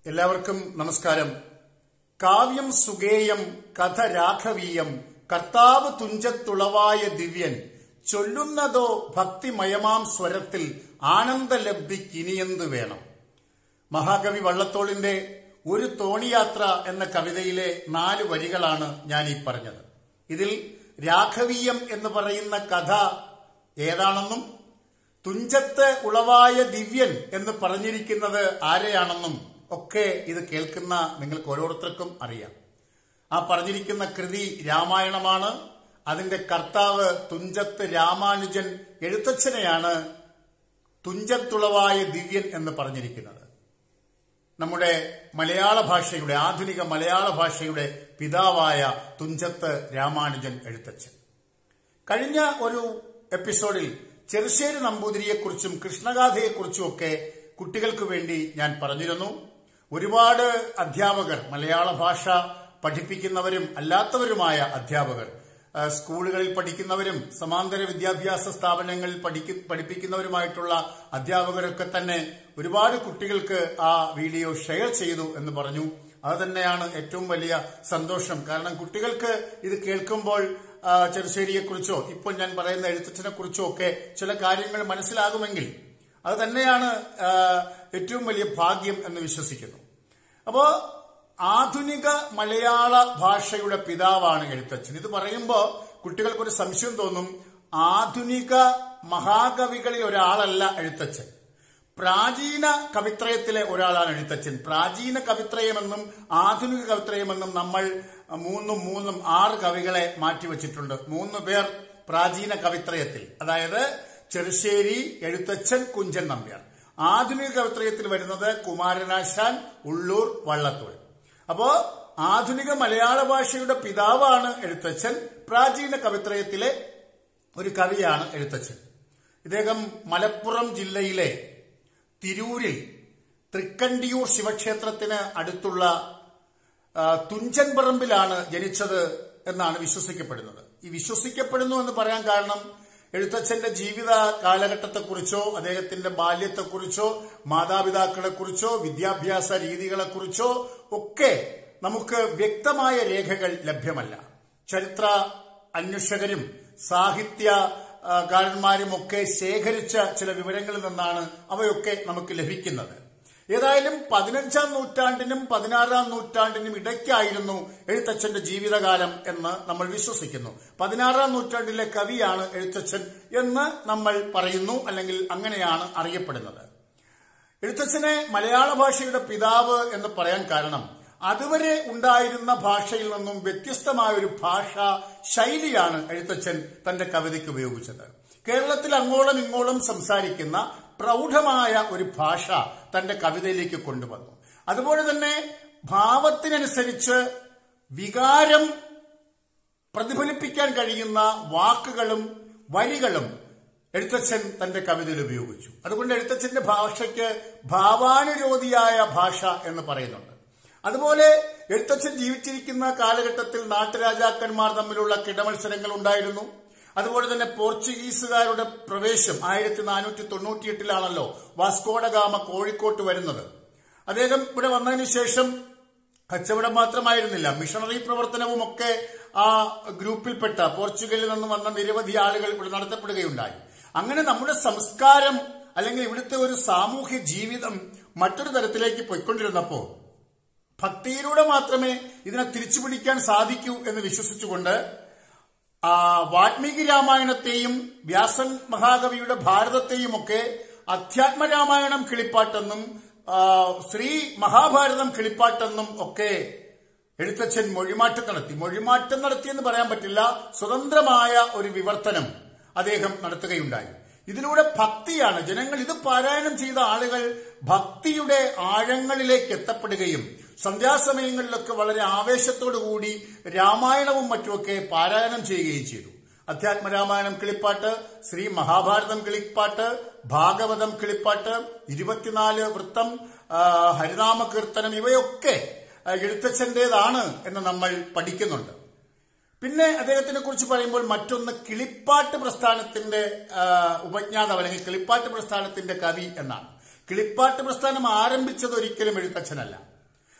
എല്ലാവർക്കും നമസ്കാരം കാവ്യം സുഗേയം കഥ രാഘവീയം കർത്താവ് തുഞ്ചത്തുളവായ ദിവ്യൻ ചൊല്ലുന്നതോ ഭക്തിമയമാം സ്വരത്തിൽ ആനന്ദലബ്ധിക്കിനിയെന്ത് വേണം മഹാകവി വള്ളത്തോളിന്റെ ഒരു തോണിയാത്ര എന്ന കവിതയിലെ നാല് വരികളാണ് ഞാൻ ഈ പറഞ്ഞത് ഇതിൽ രാഘവീയം എന്ന് പറയുന്ന കഥ ഏതാണെന്നും തുഞ്ചത്ത് ഉളവായ ദിവ്യൻ എന്ന് പറഞ്ഞിരിക്കുന്നത് ആരെയാണെന്നും ഒക്കെ ഇത് കേൾക്കുന്ന നിങ്ങൾക്ക് ഓരോരുത്തർക്കും അറിയാം ആ പറഞ്ഞിരിക്കുന്ന കൃതി രാമായണമാണ് അതിന്റെ കർത്താവ് തുഞ്ചത്ത് രാമാനുജൻ എഴുത്തച്ഛനെയാണ് തുഞ്ചത്തുളവായ ദിവ്യൻ എന്ന് പറഞ്ഞിരിക്കുന്നത് നമ്മുടെ മലയാള ഭാഷയുടെ ആധുനിക മലയാള ഭാഷയുടെ പിതാവായ തുഞ്ചത്ത് രാമാനുജൻ എഴുത്തച്ഛൻ കഴിഞ്ഞ ഒരു എപ്പിസോഡിൽ ചെറുശ്ശേരി നമ്പൂതിരിയെക്കുറിച്ചും കൃഷ്ണഗാഥയെക്കുറിച്ചും ഒക്കെ കുട്ടികൾക്ക് വേണ്ടി ഞാൻ പറഞ്ഞിരുന്നു ഒരുപാട് അധ്യാപകർ മലയാള ഭാഷ പഠിപ്പിക്കുന്നവരും അല്ലാത്തവരുമായ അധ്യാപകർ ആ, സ്കൂളുകളിൽ പഠിക്കുന്നവരും സമാന്തര വിദ്യാഭ്യാസ സ്ഥാപനങ്ങളിൽ പഠിക്ക പഠിപ്പിക്കുന്നവരുമായിട്ടുള്ള അധ്യാപകരൊക്കെ തന്നെ ഒരുപാട് കുട്ടികൾക്ക് ആ വീഡിയോ ഷെയർ ചെയ്തു എന്ന് പറഞ്ഞു അത് തന്നെയാണ് ഏറ്റവും വലിയ സന്തോഷം കാരണം കുട്ടികൾക്ക് ഇത് കേൾക്കുമ്പോൾ ആ, ചെറുശ്ശേരിയെക്കുറിച്ചോ ഇപ്പോൾ ഞാൻ പറയുന്ന എഴുത്തച്ഛനെ കുറിച്ചോ ഒക്കെ ചില കാര്യങ്ങൾ മനസ്സിലാകുമെങ്കിൽ അത് തന്നെയാണ് ആ, ഏറ്റവും വലിയ ഭാഗ്യം എന്ന് വിശ്വസിക്കുന്നു അപ്പോ ആധുനിക മലയാള ഭാഷയുടെ പിതാവാണ് എഴുത്തച്ഛൻ ഇത് പറയുമ്പോൾ കുട്ടികൾക്കൊരു സംശയം തോന്നും ആധുനിക മഹാകവികളിൽ ഒരാളല്ല എഴുത്തച്ഛൻ പ്രാചീന കവിത്രയത്തിലെ ഒരാളാണ് എഴുത്തച്ഛൻ പ്രാചീന കവിത്രയമെന്നും ആധുനിക കവിത്രയമെന്നും നമ്മൾ മൂന്നും മൂന്നും ആറ് കവികളെ മാറ്റിവെച്ചിട്ടുണ്ട് മൂന്ന് പേർ പ്രാചീന കവിത്രയത്തിൽ അതായത് ചെറുശ്ശേരി എഴുത്തച്ഛൻ കുഞ്ചൻ നമ്പ്യാർ ആധുനിക കവിത്രയത്തിൽ വരുന്നത് കുമാരനാശാൻ ഉള്ളൂർ വള്ളത്തോൾ അപ്പോ ആധുനിക മലയാള ഭാഷയുടെ പിതാവാണ് എഴുത്തച്ഛൻ പ്രാചീന കവിത്രയത്തിലെ ഒരു കവിയാണ് എഴുത്തച്ഛൻ ഇദ്ദേഹം മലപ്പുറം ജില്ലയിലെ തിരൂരിൽ തൃക്കണ്ടിയൂർ ശിവക്ഷേത്രത്തിന് അടുത്തുള്ള ആ, തുഞ്ചൻ പറമ്പിലാണ് ജനിച്ചത് എന്നാണ് വിശ്വസിക്കപ്പെടുന്നത് ഈ വിശ്വസിക്കപ്പെടുന്നു എന്ന് പറയാൻ കാരണം എഴുത്തച്ഛന്റെ ജീവിത കാലഘട്ടത്തെക്കുറിച്ചോ അദ്ദേഹത്തിന്റെ ബാല്യത്തെക്കുറിച്ചോ മാതാപിതാക്കളെക്കുറിച്ചോ വിദ്യാഭ്യാസ രീതികളെക്കുറിച്ചോ ഒക്കെ നമുക്ക് വ്യക്തമായ രേഖകൾ ലഭ്യമല്ല ചരിത്ര അന്വേഷകരും സാഹിത്യ ആ, കാരന്മാരും ഒക്കെ ശേഖരിച്ച ചില വിവരങ്ങളിൽ നിന്നാണ് അവയൊക്കെ നമുക്ക് ലഭിക്കുന്നത് ഏതായാലും പതിനഞ്ചാം നൂറ്റാണ്ടിനും പതിനാറാം നൂറ്റാണ്ടിനും ഇടയ്ക്കായിരുന്നു എഴുത്തച്ഛന്റെ ജീവിതകാലം എന്ന് നമ്മൾ വിശ്വസിക്കുന്നു പതിനാറാം നൂറ്റാണ്ടിലെ കവിയാണ് എഴുത്തച്ഛൻ എന്ന് നമ്മൾ പറയുന്നു അല്ലെങ്കിൽ അങ്ങനെയാണ് അറിയപ്പെടുന്നത് എഴുത്തച്ഛനെ മലയാള ഭാഷയുടെ പിതാവ് എന്ന് പറയാൻ കാരണം അതുവരെ ഉണ്ടായിരുന്ന ഭാഷയിൽ നിന്നും വ്യത്യസ്തമായ ഒരു ഭാഷാ ശൈലിയാണ് എഴുത്തച്ഛൻ തന്റെ കവിതയ്ക്ക് ഉപയോഗിച്ചത് കേരളത്തിൽ അങ്ങോളം ഇങ്ങോളം സംസാരിക്കുന്ന പ്രൗഢമായ ഒരു ഭാഷ തന്റെ കവിതയിലേക്ക് കൊണ്ടുവന്നു അതുപോലെ തന്നെ ഭാവത്തിനനുസരിച്ച് വികാരം പ്രതിഫലിപ്പിക്കാൻ കഴിയുന്ന വാക്കുകളും വരികളും എഴുത്തച്ഛൻ തന്റെ കവിതയിൽ ഉപയോഗിച്ചു അതുകൊണ്ട് എഴുത്തച്ഛന്റെ ഭാഷയ്ക്ക് ഭാവാനുരോധിയായ ഭാഷ എന്ന് പറയുന്നുണ്ട് അതുപോലെ എഴുത്തച്ഛൻ ജീവിച്ചിരിക്കുന്ന കാലഘട്ടത്തിൽ നാട്ടുരാജാക്കന്മാർ തമ്മിലുള്ള കിടമത്സരങ്ങൾ ഉണ്ടായിരുന്നു അതുപോലെ തന്നെ പോർച്ചുഗീസുകാരുടെ പ്രവേശം ആയിരത്തി നാനൂറ്റി തൊണ്ണൂറ്റിയെട്ടിലാണല്ലോ വാസ്കോഡഗാമ കോഴിക്കോട്ട് വരുന്നത് അദ്ദേഹം ഇവിടെ വന്നതിന് ശേഷം കച്ചവടം മാത്രമായിരുന്നില്ല മിഷണറി പ്രവർത്തനവും ഒക്കെ ആ ഗ്രൂപ്പിൽപ്പെട്ട പോർച്ചുഗലിൽ നിന്ന് വന്ന നിരവധി ആളുകൾ ഇവിടെ നടത്തപ്പെടുകയുണ്ടായി അങ്ങനെ നമ്മുടെ സംസ്കാരം അല്ലെങ്കിൽ ഇവിടുത്തെ ഒരു സാമൂഹ്യ ജീവിതം മറ്റൊരു തരത്തിലേക്ക് പോയിക്കൊണ്ടിരുന്നപ്പോ ഭക്തിയിലൂടെ മാത്രമേ ഇതിനെ തിരിച്ചുപിടിക്കാൻ സാധിക്കൂ എന്ന് വിശ്വസിച്ചുകൊണ്ട് ആ, വാൽമീകി രാമായണത്തെയും വ്യാസൻ മഹാകവിയുടെ ഭാരതത്തെയും ഒക്കെ അധ്യാത്മരാമായണം കിളിപ്പാട്ടെന്നും ആ, ശ്രീ മഹാഭാരതം കിളിപ്പാട്ടെന്നും ഒക്കെ എഴുത്തച്ഛൻ മൊഴിമാറ്റം നടത്തി മൊഴിമാറ്റം നടത്തിയെന്ന് പറയാൻ പറ്റില്ല സ്വതന്ത്രമായ ഒരു വിവർത്തനം അദ്ദേഹം നടത്തുകയുണ്ടായി ഇതിലൂടെ ഭക്തിയാണ് ജനങ്ങൾ ഇത് പാരായണം ചെയ്ത ആളുകൾ ഭക്തിയുടെ ആഴങ്ങളിലേക്ക് എത്തപ്പെടുകയും സന്ധ്യാസമയങ്ങളിലൊക്കെ വളരെ ആവേശത്തോടു കൂടി രാമായണവും മറ്റുമൊക്കെ പാരായണം ചെയ്യുകയും ചെയ്തു അധ്യാത്മരാമായണം കിളിപ്പാട്ട് ശ്രീ മഹാഭാരതം കിളിപ്പാട്ട് ഭാഗവതം കിളിപ്പാട്ട് ഇരുപത്തിനാല് വൃത്തം ആ, ഹരിനാമ കീർത്തനം ഇവയൊക്കെ ആ, എഴുത്തച്ഛന്റേതാണ് എന്ന് നമ്മൾ പഠിക്കുന്നുണ്ട് പിന്നെ അദ്ദേഹത്തിനെ കുറിച്ച് പറയുമ്പോൾ മറ്റൊന്ന് കിളിപ്പാട്ട് പ്രസ്ഥാനത്തിന്റെ ആ, ഉപജ്ഞാതാവ് അല്ലെങ്കിൽ കിളിപ്പാട്ട് പ്രസ്ഥാനത്തിന്റെ കവി എന്നാണ് കിളിപ്പാട്ട് പ്രസ്ഥാനം ആരംഭിച്ചത് ഒരിക്കലും എഴുത്തച്ഛനല്ല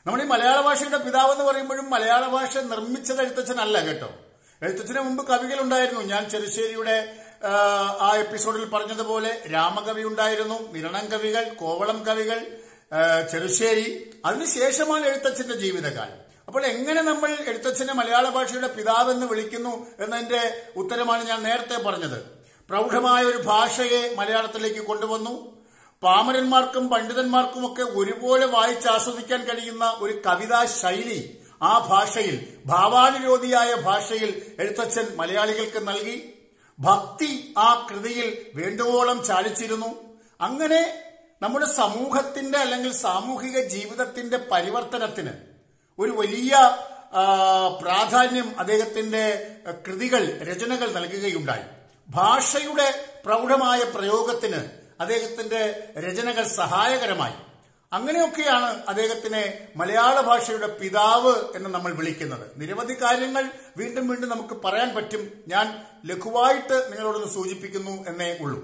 നമ്മൾ ഈ മലയാള ഭാഷയുടെ പിതാവ് എന്ന് പറയുമ്പോഴും മലയാള ഭാഷ നിർമ്മിച്ചത് എഴുത്തച്ഛനല്ല കേട്ടോ എഴുത്തച്ഛന് മുമ്പ് കവികൾ ഉണ്ടായിരുന്നു ഞാൻ ചെറുശ്ശേരിയുടെ ആ, ആ എപ്പിസോഡിൽ പറഞ്ഞതുപോലെ രാമകവി ഉണ്ടായിരുന്നു നിരണം കവികൾ കോവളം കവികൾ ആ, ചെറുശ്ശേരി അതിനുശേഷമാണ് എഴുത്തച്ഛന്റെ ജീവിതകാലം അപ്പോൾ എങ്ങനെ നമ്മൾ എഴുത്തച്ഛനെ മലയാള ഭാഷയുടെ പിതാവെന്ന് വിളിക്കുന്നു എന്നതിന്റെ ഉത്തരമാണ് ഞാൻ നേരത്തെ പറഞ്ഞത് പ്രൗഢമായ ഒരു ഭാഷയെ മലയാളത്തിലേക്ക് കൊണ്ടുവന്നു പാമരന്മാർക്കും പണ്ഡിതന്മാർക്കും ഒക്കെ ഒരുപോലെ വായിച്ച് ആസ്വദിക്കാൻ കഴിയുന്ന ഒരു കവിതാ ശൈലി ആ ഭാഷയിൽ ഭാവാനുരോധിയായ ഭാഷയിൽ എഴുത്തച്ഛൻ മലയാളികൾക്ക് നൽകി ഭക്തി ആ കൃതിയിൽ വേണ്ടുവോളം ചാലിച്ചിരുന്നു അങ്ങനെ നമ്മുടെ സമൂഹത്തിന്റെ അല്ലെങ്കിൽ സാമൂഹിക ജീവിതത്തിന്റെ പരിവർത്തനത്തിന് ഒരു വലിയ ആ, പ്രാധാന്യം അദ്ദേഹത്തിന്റെ കൃതികൾ രചനകൾ നൽകുകയുണ്ടായി ഭാഷയുടെ പ്രൗഢമായ പ്രയോഗത്തിന് അദ്ദേഹത്തിന്റെ രചനകൾ സഹായകരമായി അങ്ങനെയൊക്കെയാണ് അദ്ദേഹത്തിനെ മലയാള ഭാഷയുടെ പിതാവ് എന്ന് നമ്മൾ വിളിക്കുന്നത് നിരവധി കാര്യങ്ങൾ വീണ്ടും വീണ്ടും നമുക്ക് പറയാൻ പറ്റും ഞാൻ ലഘുവായിട്ട് നിങ്ങളോടൊന്ന് സൂചിപ്പിക്കുന്നു എന്നേ ഉള്ളൂ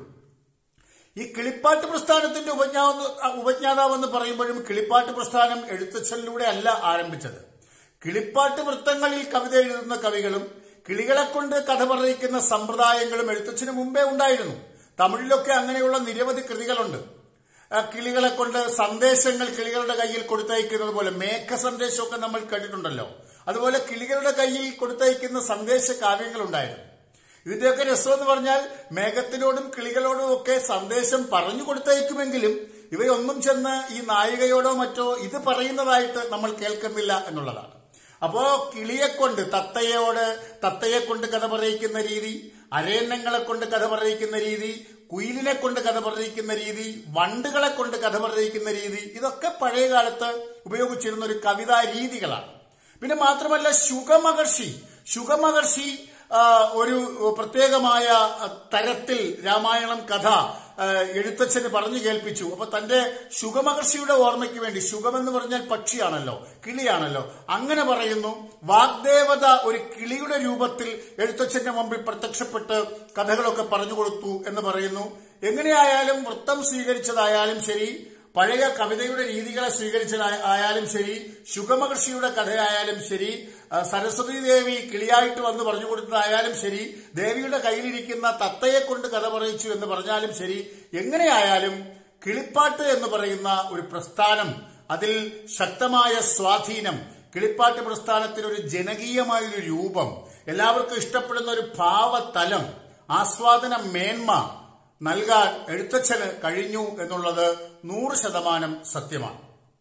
ഈ കിളിപ്പാട്ട് പ്രസ്ഥാനത്തിന്റെ ഉപജ്ഞാവ് ഉപജ്ഞാതാവ് എന്ന് പറയുമ്പോഴും കിളിപ്പാട്ട് പ്രസ്ഥാനം എഴുത്തച്ഛനിലൂടെ അല്ല ആരംഭിച്ചത് കിളിപ്പാട്ട് വൃത്തങ്ങളിൽ കവിത എഴുതുന്ന കവികളും കിളികളെ കൊണ്ട് കഥ പറയിക്കുന്ന സമ്പ്രദായങ്ങളും എഴുത്തച്ഛന് മുമ്പേ ഉണ്ടായിരുന്നു തമിഴിലൊക്കെ അങ്ങനെയുള്ള നിരവധി കൃതികളുണ്ട് ആ കിളികളെ കൊണ്ട് സന്ദേശങ്ങൾ കിളികളുടെ കയ്യിൽ കൊടുത്തയക്കുന്നത് പോലെ മേഘ സന്ദേശമൊക്കെ നമ്മൾ കേട്ടിട്ടുണ്ടല്ലോ അതുപോലെ കിളികളുടെ കയ്യിൽ കൊടുത്തയക്കുന്ന സന്ദേശ കാവ്യങ്ങളുണ്ടായിരുന്നു ഇതിന്റെയൊക്കെ രസം എന്ന് പറഞ്ഞാൽ മേഘത്തിനോടും കിളികളോടും ഒക്കെ സന്ദേശം പറഞ്ഞു കൊടുത്തയക്കുമെങ്കിലും ഇവയൊന്നും ചെന്ന് ഈ നായികയോടോ മറ്റോ ഇത് പറയുന്നതായിട്ട് നമ്മൾ കേൾക്കുന്നില്ല എന്നുള്ളതാണ് അപ്പോ കിളിയെ കൊണ്ട് തത്തയോട് തത്തയെ കൊണ്ട് കഥ പറയിക്കുന്ന രീതി അരയന്നങ്ങളെ കൊണ്ട് കഥ പറയിക്കുന്ന രീതി കുയിലിനെ കൊണ്ട് കഥ പറയിക്കുന്ന രീതി വണ്ടുകളെ കൊണ്ട് കഥ പറയിക്കുന്ന രീതി ഇതൊക്കെ പഴയ കാലത്ത് ഉപയോഗിച്ചിരുന്ന ഒരു കവിതാ രീതികളാണ് പിന്നെ മാത്രമല്ല ശുഗമഹർഷി ശുഗമഹർഷി ആ, ഒരു പ്രത്യേകമായ തരത്തിൽ രാമായണം കഥ ആ, എഴുത്തച്ഛന് പറഞ്ഞു കേൾപ്പിച്ചു അപ്പൊ തന്റെ ശുഗമഹർഷിയുടെ ഓർമ്മയ്ക്ക് വേണ്ടി ശുഗം എന്ന് പറഞ്ഞാൽ പക്ഷിയാണല്ലോ കിളിയാണല്ലോ അങ്ങനെ പറയുന്നു വാഗ്ദേവത ഒരു കിളിയുടെ രൂപത്തിൽ എഴുത്തച്ഛന്റെ മുമ്പിൽ പ്രത്യക്ഷപ്പെട്ട് കഥകളൊക്കെ പറഞ്ഞു കൊടുത്തു എന്ന് പറയുന്നു എങ്ങനെയായാലും വൃത്തം സ്വീകരിച്ചതായാലും ശരി പഴയ കവിതയുടെ രീതികളെ സ്വീകരിച്ചതായാലും ശരി ശുഗമഹർഷിയുടെ കഥയായാലും ശരി ആ, സരസ്വതി ദേവി കിളിയായിട്ട് വന്ന് പറഞ്ഞു കൊടുത്തതായാലും ശരി ദേവിയുടെ കയ്യിലിരിക്കുന്ന തത്തയെ കൊണ്ട് കഥ പറയിച്ചു എന്ന് പറഞ്ഞാലും ശരി എങ്ങനെയായാലും കിളിപ്പാട്ട് എന്ന് പറയുന്ന ഒരു പ്രസ്ഥാനം അതിൽ ശക്തമായ സ്വാധീനം കിളിപ്പാട്ട് പ്രസ്ഥാനത്തിന് ഒരു ജനകീയമായ ഒരു രൂപം എല്ലാവർക്കും ഇഷ്ടപ്പെടുന്ന ഒരു ഭാവതലം ആസ്വാദന മേന്മ നൽകാൻ എഴുത്തച്ഛന് കഴിഞ്ഞു എന്നുള്ളത് നൂറ് ശതമാനം സത്യമാണ്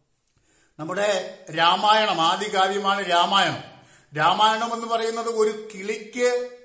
നമ്മുടെ രാമായണം ആദികാവ്യമാണ് രാമായണം രാമായണം എന്ന് പറയുന്നത് ഒരു കിളിക്ക്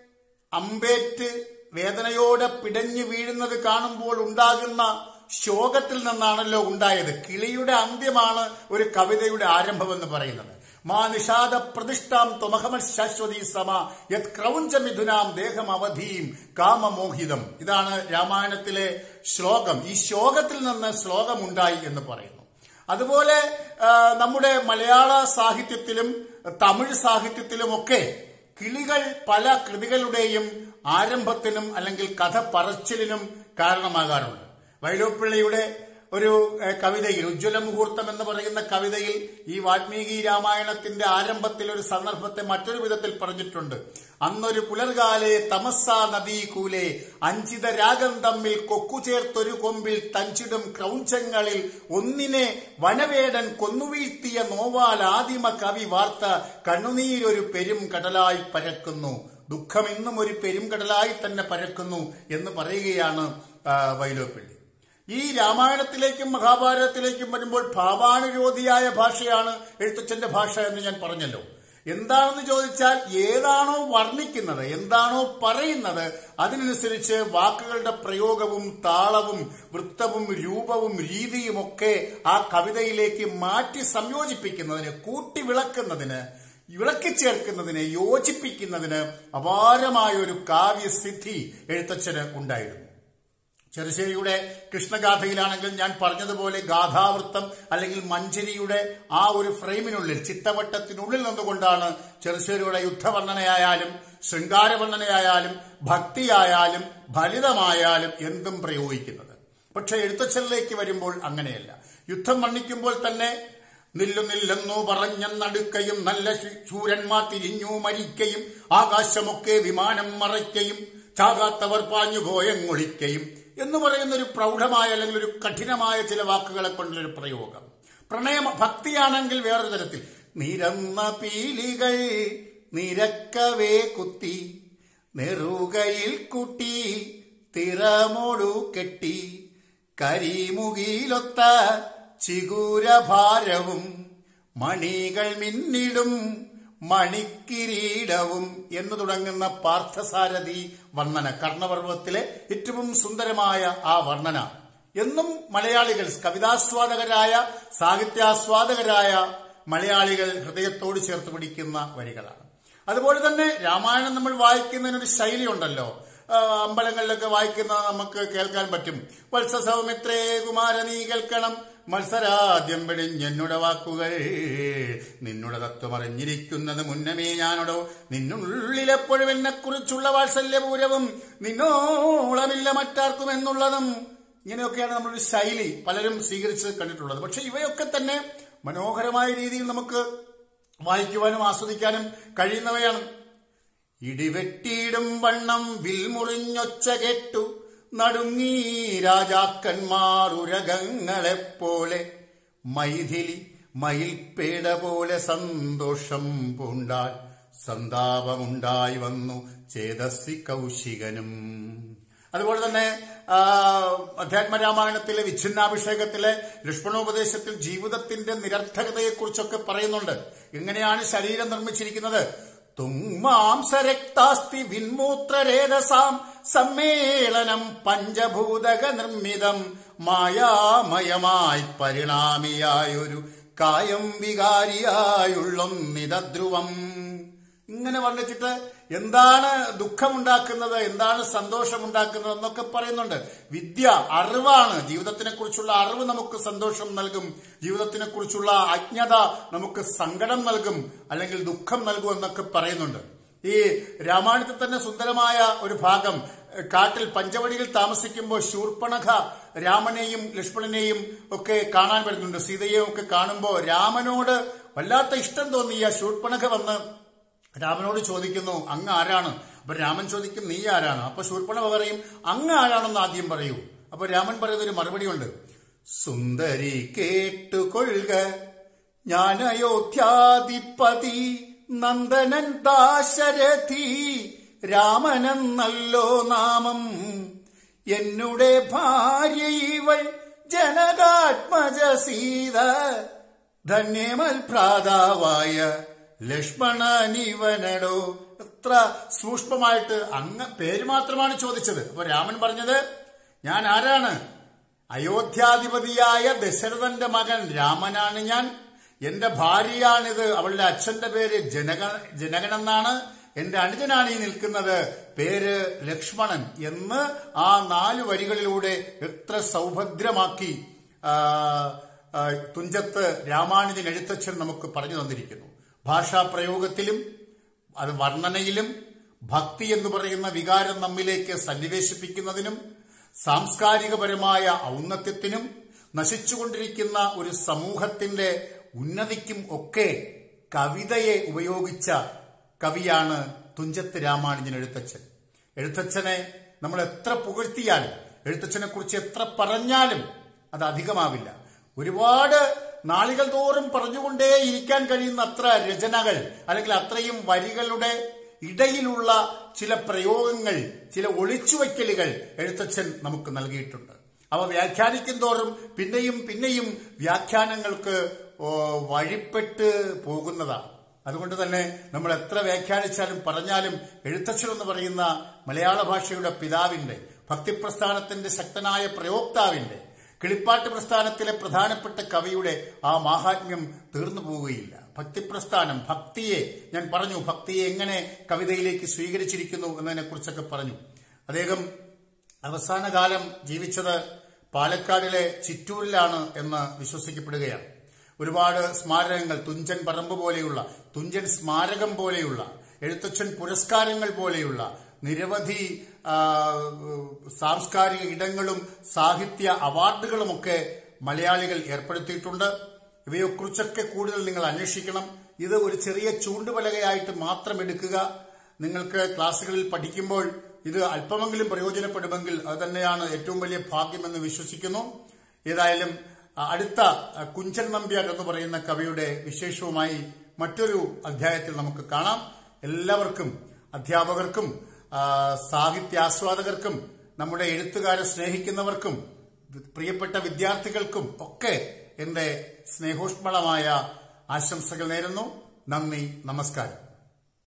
അമ്പേറ്റ് വേദനയോടെ പിടഞ്ഞു വീഴുന്നത് കാണുമ്പോൾ ഉണ്ടാകുന്ന ശോകത്തിൽ നിന്നാണല്ലോ ഉണ്ടായത് കിളിയുടെ അന്ത്യമാണ് ഒരു കവിതയുടെ ആരംഭം എന്ന് പറയുന്നത് മാ നിഷാദ പ്രതിഷ്ഠാം ത്വമഹമ ശാശ്വതി സമ യത് ക്രൗഞ്ചമിഥുനാം ദേഹം അവധീം കാമമോഹിതം ഇതാണ് രാമായണത്തിലെ ശ്ലോകം ഈ ശ്ലോകത്തിൽ നിന്ന് ശ്ലോകമുണ്ടായി എന്ന് പറയുന്നു അതുപോലെ ആ, നമ്മുടെ മലയാള സാഹിത്യത്തിലും തമിഴ് സാഹിത്യത്തിലുമൊക്കെ കിളികൾ പല കൃതികളുടെയും ആരംഭത്തിനും അല്ലെങ്കിൽ കഥ പറച്ചിലിനും കാരണമാകാറുണ്ട് വൈലോപ്പിള്ളിയുടെ ഒരു ഏഹ്, കവിതയിൽ ഉജ്ജ്വല മുഹൂർത്തം എന്ന് പറയുന്ന കവിതയിൽ ഈ വാൽമീകി രാമായണത്തിന്റെ ആരംഭത്തിൽ ഒരു സന്ദർഭത്തെ മറ്റൊരു വിധത്തിൽ പറഞ്ഞിട്ടുണ്ട് അന്നൊരു പുലർകാലെ തമസ്സാ നദീകൂലെ അഞ്ചിത രാഗം തമ്മിൽ കൊക്കുചേർത്തൊരു കൊമ്പിൽ തഞ്ചിടും ക്രൗഞ്ചങ്ങളിൽ ഒന്നിനെ വനവേടൻ കൊന്നുവീഴ്ത്തിയ നോവാൽ ആദിമ കവി വാർത്ത കണ്ണുനീരൊരു പെരും കടലായി പരക്കുന്നു ദുഃഖം ഇന്നും ഒരു പെരുംകടലായി തന്നെ പരക്കുന്നു എന്ന് പറയുകയാണ് ആ, വൈലോപ്പിള്ളി ഈ രാമായണത്തിലേക്കും മഹാഭാരതത്തിലേക്കും വരുമ്പോൾ ഭാവാനുരോധിയായ ഭാഷയാണ് എഴുത്തച്ഛന്റെ ഭാഷ എന്ന് ഞാൻ പറഞ്ഞല്ലോ എന്താണെന്ന് ചോദിച്ചാൽ ഏതാണോ വർണ്ണിക്കുന്നത് എന്താണോ പറയുന്നത് അതിനനുസരിച്ച് വാക്കുകളുടെ പ്രയോഗവും താളവും വൃത്തവും രൂപവും രീതിയും ഒക്കെ ആ കവിതയിലേക്ക് മാറ്റി സംയോജിപ്പിക്കുന്നതിന് കൂട്ടി വിളക്കുന്നതിന് വിളക്കിച്ചേർക്കുന്നതിന് യോജിപ്പിക്കുന്നതിന് അപാരമായ ഒരു കാവ്യസിദ്ധി എഴുത്തച്ഛന് ഉണ്ടായിരുന്നു ചെറുശ്ശേരിയുടെ കൃഷ്ണഗാഥയിലാണെങ്കിൽ ഞാൻ പറഞ്ഞതുപോലെ ഗാഥാവൃത്തം അല്ലെങ്കിൽ മഞ്ചരിയുടെ ആ ഒരു ഫ്രെയിമിനുള്ളിൽ ചിട്ടവട്ടത്തിനുള്ളിൽ നിന്നുകൊണ്ടാണ് ചെറുശ്ശേരിയുടെ യുദ്ധവർണ്ണനയായാലും ശൃംഗാരവർണ്ണനയായാലും ഭക്തിയായാലും ഫലിതമായാലും എന്തും പ്രയോഗിക്കുന്നത് പക്ഷെ എഴുത്തച്ഛനിലേക്ക് വരുമ്പോൾ അങ്ങനെയല്ല യുദ്ധം വർണ്ണിക്കുമ്പോൾ തന്നെ നില്ലു നില്ലെന്നു പറഞ്ഞെന്നടുക്കയും നല്ല ശൂ- ശൂരന്മാർ തിരിഞ്ഞു മരിക്കയും ആകാശമൊക്കെ വിമാനം മറയ്ക്കയും ചാകാത്തവർ പാഞ്ഞു പോയങ്ങൊളിക്കയും എന്ന് പറയുന്ന ഒരു പ്രൗഢമായ അല്ലെങ്കിൽ ഒരു കഠിനമായ ചില വാക്കുകളെ കൊണ്ടുള്ളൊരു പ്രയോഗം പ്രണയ ഭക്തിയാണെങ്കിൽ വേറൊരു തരത്തിൽ നിരന്ന പീലികൾ നിരക്കവേ കുത്തി നെറുകയിൽ കുട്ടി തിറമോടു കെട്ടി കരിമുകിലൊത്ത ചിഗൂരഭാരവും മണികൾ മിന്നിടും മണിക്കിരീടവും എന്ന് തുടങ്ങുന്ന പാർത്ഥസാരഥി വർണ്ണന കർണപർവത്തിലെ ഏറ്റവും സുന്ദരമായ ആ വർണ്ണന എന്നും മലയാളികൾ കവിതാസ്വാദകരായ സാഹിത്യാസ്വാദകരായ മലയാളികൾ ഹൃദയത്തോട് ചേർത്ത് പിടിക്കുന്ന വരികളാണ് അതുപോലെ തന്നെ രാമായണം നമ്മൾ വായിക്കുന്നതിനൊരു ശൈലിയുണ്ടല്ലോ ആ, അമ്പലങ്ങളിലൊക്കെ വായിക്കുന്നത് നമുക്ക് കേൾക്കാൻ പറ്റും വത്സസൗമിത്രേ കുമാര നീ കേൾക്കണം മത്സരാദ്യം വെടിഞ്ഞെന്നുടെ വാക്കുകൾ നിന്നുടെ തത്വമറിഞ്ഞിരിക്കുന്നത് മുന്നമേ ഞാനോടോ നിന്നുള്ളിലെപ്പോഴും എന്നെ കുറിച്ചുള്ള വാത്സല്യപൂരവും നിന്നോളമില്ല മറ്റാർക്കും എന്നുള്ളതും ഇങ്ങനെയൊക്കെയാണ് നമ്മളൊരു ശൈലി പലരും സ്വീകരിച്ച് കണ്ടിട്ടുള്ളത് പക്ഷെ ഇവയൊക്കെ തന്നെ മനോഹരമായ രീതിയിൽ നമുക്ക് വായിക്കുവാനും ആസ്വദിക്കാനും കഴിയുന്നവയാണ് ഇടിവെട്ടിയിടും വണ്ണം വിൽമുറിഞ്ഞൊച്ച കേട്ടു നടുങ്ങി രാജാക്കന്മാർ ഉരകങ്ങളെപ്പോലെ മൈഥിലി മയിൽപ്പേട പോലെ സന്തോഷം പൂണ്ടാൽ സന്താപമുണ്ടായി വന്നു ചേതസ്സി കൗശികനും അതുപോലെ തന്നെ ആ, അധ്യാത്മരാമായണത്തിലെ വിച്ഛിന്നാഭിഷേകത്തിലെ ലക്ഷ്മണോപദേശത്തിൽ ജീവിതത്തിന്റെ നിരർത്ഥകതയെക്കുറിച്ചൊക്കെ പറയുന്നുണ്ട് എങ്ങനെയാണ് ശരീരം നിർമ്മിച്ചിരിക്കുന്നത് തുങ്മാംസരക്താസ്തി വിന്മൂത്രരേതസാം സമ്മേളനം പഞ്ചഭൂതക നിർമ്മിതം മായാമയമായി പരിണാമിയായൊരു കായം വികാരിയായുള്ളൊന്നിതധ്രുവം ഇങ്ങനെ വർണ്ണിച്ചിട്ട് എന്താണ് ദുഃഖമുണ്ടാക്കുന്നത് എന്താണ് സന്തോഷമുണ്ടാക്കുന്നത് എന്നൊക്കെ പറയുന്നുണ്ട് വിദ്യ അറിവാണ് ജീവിതത്തിനെ കുറിച്ചുള്ള അറിവ് നമുക്ക് സന്തോഷം നൽകും ജീവിതത്തിനെ കുറിച്ചുള്ള അജ്ഞത നമുക്ക് സങ്കടം നൽകും അല്ലെങ്കിൽ ദുഃഖം നൽകും എന്നൊക്കെ പറയുന്നുണ്ട് ഈ രാമായണത്തിൽ തന്നെ സുന്ദരമായ ഒരു ഭാഗം എഹ്, കാട്ടിൽ പഞ്ചവടിയിൽ താമസിക്കുമ്പോൾ ശൂർപ്പണഖ രാമനെയും ലക്ഷ്മണനെയും ഒക്കെ കാണാൻ വരുന്നുണ്ട് സീതയെയും ഒക്കെ കാണുമ്പോൾ രാമനോട് വല്ലാത്ത ഇഷ്ടം തോന്നിയ ശൂർപ്പണഖ വന്ന് രാമനോട് ചോദിക്കുന്നു അങ്ങ് ആരാണ് അപ്പൊ രാമൻ ചോദിക്കും നീ ആരാണ് അപ്പൊ ശൂർപ്പണ പറയും അങ്ങ് ആരാണെന്ന് ആദ്യം പറയൂ അപ്പൊ രാമൻ പറയുന്ന ഒരു മറുപടിയുണ്ട് സുന്ദരി കേട്ടുകൊള്ളുക ഞാൻ അയോധ്യാധിപതി നന്ദനൻ ദാശരഥി രാമനെന്നല്ലോ നാമം എന്നുടെ ഭാര്യ ഇവൾ ജനകാത്മജ സീത ധന്യമൽ ഭ്രാതാവായ ലക്ഷ്മണനിവനടോ എത്ര സൂക്ഷ്മമായിട്ട് അങ്ങ് പേര് മാത്രമാണ് ചോദിച്ചത് അപ്പൊ രാമൻ പറഞ്ഞത് ഞാൻ ആരാണ് അയോധ്യാധിപതിയായ ദശരഥന്റെ മകൻ രാമനാണ് ഞാൻ എന്റെ ഭാര്യയാണിത് അവളുടെ അച്ഛന്റെ പേര് ജനക ജനകനെന്നാണ് എന്റെ അനുജനാണ് ഈ നിൽക്കുന്നത് പേര് ലക്ഷ്മണൻ എന്ന് ആ നാല് വരികളിലൂടെ എത്ര സൗഭദ്രമാക്കി ആ, ആ, തുഞ്ചത്ത് രാമാനുജൻ എഴുത്തച്ഛൻ നമുക്ക് പറഞ്ഞു തന്നിരിക്കുന്നു ഭാഷാപ്രയോഗത്തിലും അത് വർണ്ണനയിലും ഭക്തി എന്ന് പറയുന്ന വികാരം നമ്മിലേക്ക് സന്നിവേശിപ്പിക്കുന്നതിനും സാംസ്കാരികപരമായ ഔന്നത്യത്തിനും നശിച്ചുകൊണ്ടിരിക്കുന്ന ഒരു സമൂഹത്തിന്റെ ഉന്നതിക്കും ഒക്കെ കവിതയെ ഉപയോഗിച്ച കവിയാണ് തുഞ്ചത്ത് രാമാനുജൻ എഴുത്തച്ഛൻ എഴുത്തച്ഛനെ നമ്മൾ എത്ര പുകഴ്ത്തിയാലും എഴുത്തച്ഛനെ കുറിച്ച് എത്ര പറഞ്ഞാലും അത് അധികമാവില്ല ഒരുപാട് നാളികൾ തോറും പറഞ്ഞുകൊണ്ടേ ഇരിക്കാൻ കഴിയുന്ന അത്ര രചനകൾ അല്ലെങ്കിൽ അത്രയും വരികളുടെ ഇടയിലുള്ള ചില പ്രയോഗങ്ങൾ ചില ഒളിച്ചുവയ്ക്കലുകൾ എഴുത്തച്ഛൻ നമുക്ക് നൽകിയിട്ടുണ്ട് അവ വ്യാഖ്യാനിക്കും തോറും പിന്നെയും പിന്നെയും വ്യാഖ്യാനങ്ങൾക്ക് ഓ, വഴിപ്പെട്ട് പോകുന്നതാണ് അതുകൊണ്ട് തന്നെ നമ്മൾ എത്ര വ്യാഖ്യാനിച്ചാലും പറഞ്ഞാലും എഴുത്തച്ഛൻ എന്ന് പറയുന്ന മലയാള ഭാഷയുടെ പിതാവിന്റെ ഭക്തിപ്രസ്ഥാനത്തിന്റെ ശക്തനായ പ്രയോക്താവിന്റെ കിളിപ്പാട്ട് പ്രസ്ഥാനത്തിലെ പ്രധാനപ്പെട്ട കവിയുടെ ആ മാഹാത്മ്യം തീർന്നു പോവുകയില്ല ഭക്തിപ്രസ്ഥാനം ഭക്തിയെ ഞാൻ പറഞ്ഞു ഭക്തിയെ എങ്ങനെ കവിതയിലേക്ക് സ്വീകരിച്ചിരിക്കുന്നു എന്നതിനെ കുറിച്ചൊക്കെ പറഞ്ഞു അദ്ദേഹം അവസാന കാലം ജീവിച്ചത് പാലക്കാടിലെ ചിറ്റൂരിലാണ് എന്ന് വിശ്വസിക്കപ്പെടുകയാണ് ഒരുപാട് സ്മാരകങ്ങൾ തുഞ്ചൻ പറമ്പ് പോലെയുള്ള തുഞ്ചൻ സ്മാരകം പോലെയുള്ള എഴുത്തച്ഛൻ പുരസ്കാരങ്ങൾ പോലെയുള്ള നിരവധി ആ, സാംസ്കാരിക ഇടങ്ങളും സാഹിത്യ അവാർഡുകളുമൊക്കെ മലയാളികൾ ഏർപ്പെടുത്തിയിട്ടുണ്ട് ഇവയെക്കുറിച്ചൊക്കെ കൂടുതൽ നിങ്ങൾ അന്വേഷിക്കണം ഇത് ഒരു ചെറിയ ചൂണ്ടുപലകയായിട്ട് മാത്രം എടുക്കുക നിങ്ങൾക്ക് ക്ലാസ്സുകളിൽ പഠിക്കുമ്പോൾ ഇത് അല്പമെങ്കിലും പ്രയോജനപ്പെടുമെങ്കിൽ അത് തന്നെയാണ് ഏറ്റവും വലിയ ഭാഗ്യമെന്ന് വിശ്വസിക്കുന്നു ഏതായാലും ആ, അടുത്ത ആ, കുഞ്ചൻ നമ്പ്യാർ എന്ന് പറയുന്ന കവിയുടെ വിശേഷവുമായി മറ്റൊരു അധ്യായത്തിൽ നമുക്ക് കാണാം എല്ലാവർക്കും അധ്യാപകർക്കും ആ, സാഹിത്യാസ്വാദകർക്കും നമ്മുടെ എഴുത്തുകാരെ സ്നേഹിക്കുന്നവർക്കും പ്രിയപ്പെട്ട വിദ്യാർത്ഥികൾക്കും ഒക്കെ എന്റെ സ്നേഹോഷ്മളമായ ആശംസകൾ നേരുന്നു നന്ദി നമസ്കാരം